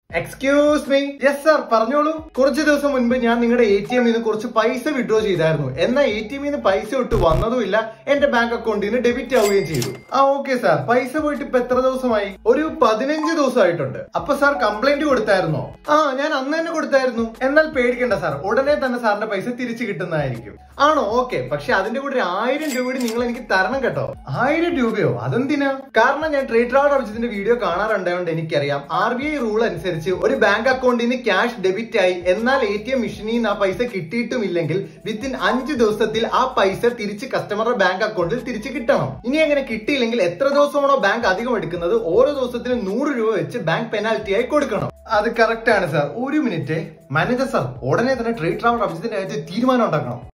excuse me yes sir പറഞ്ഞോളൂ കുറച്ച് ദിവസം മുൻപ് ഞാൻ നിങ്ങളുടെ എ ടി എമ്മിൽ നിന്ന് കുറച്ച് പൈസ വിഡ്രോ ചെയ്തായിരുന്നു എന്നാൽ എ ടി എമ്മിൽ നിന്ന് പൈസ ഇട്ട് വന്നതുമില്ല എന്റെ ബാങ്ക് അക്കൗണ്ടിൽ നിന്ന് ഡെബിറ്റ് ആവുകയും ചെയ്തു ആ ഓക്കെ സാർ പൈസ പോയിട്ട് ഇപ്പൊ എത്ര ദിവസമായി ഒരു പതിനഞ്ച് ദിവസമായിട്ടുണ്ട് അപ്പൊ സാർ കംപ്ലൈന്റ് കൊടുത്തായിരുന്നോ ആ ഞാൻ അന്ന് തന്നെ കൊടുത്തായിരുന്നു എന്നാൽ പേടിക്കണ്ട സാർ ഉടനെ തന്നെ സാറിന്റെ പൈസ തിരിച്ചു കിട്ടുന്നതായിരിക്കും ആണോ ഓക്കെ പക്ഷെ അതിന്റെ കൂടെ ഒരു ആയിരം രൂപ കൂടി നിങ്ങൾ എനിക്ക് തരണം കേട്ടോ ആയിരം രൂപയോ അതെന്തിനാ കാരണം ഞാൻ ട്രേഡ് കാർഡ് അടിച്ചതിന്റെ വീഡിയോ കാണാറുണ്ടായോണ്ട് എനിക്കറിയാം ആർ ബി ഐ റൂൾ അനുസരിച്ച് ഒരു ബാങ്ക് അക്കൗണ്ടിൽ നിന്ന് ക്യാഷ് ഡെബിറ്റ് ആയി എന്നാൽ എ ടി എം മെഷീനിൽ നിന്ന് ആ പൈസ കിട്ടിയിട്ടുമില്ലെങ്കിൽ വിത്തിൻ അഞ്ച് ദിവസത്തിൽ ആ പൈസ തിരിച്ച് കസ്റ്റമറുടെ ബാങ്ക് അക്കൗണ്ടിൽ തിരിച്ച് കിട്ടണം ഇനി അങ്ങനെ കിട്ടിയില്ലെങ്കിൽ എത്ര ദിവസമാണോ ബാങ്ക് അധികം എടുക്കുന്നത് ഓരോ ദിവസത്തിലും നൂറ് രൂപ വെച്ച് ബാങ്ക് പെനാൽറ്റി ആയി കൊടുക്കണം അത് കറക്റ്റ് ആണ് സാർ ഒരു മിനിറ്റ് മാനേജർ സാർ ഉടനെ തന്നെ ട്രേഡ് ട്രാവൽ ഓഫീസിന്റെ കാര്യത്തിൽ തീരുമാനം ഉണ്ടാക്കണം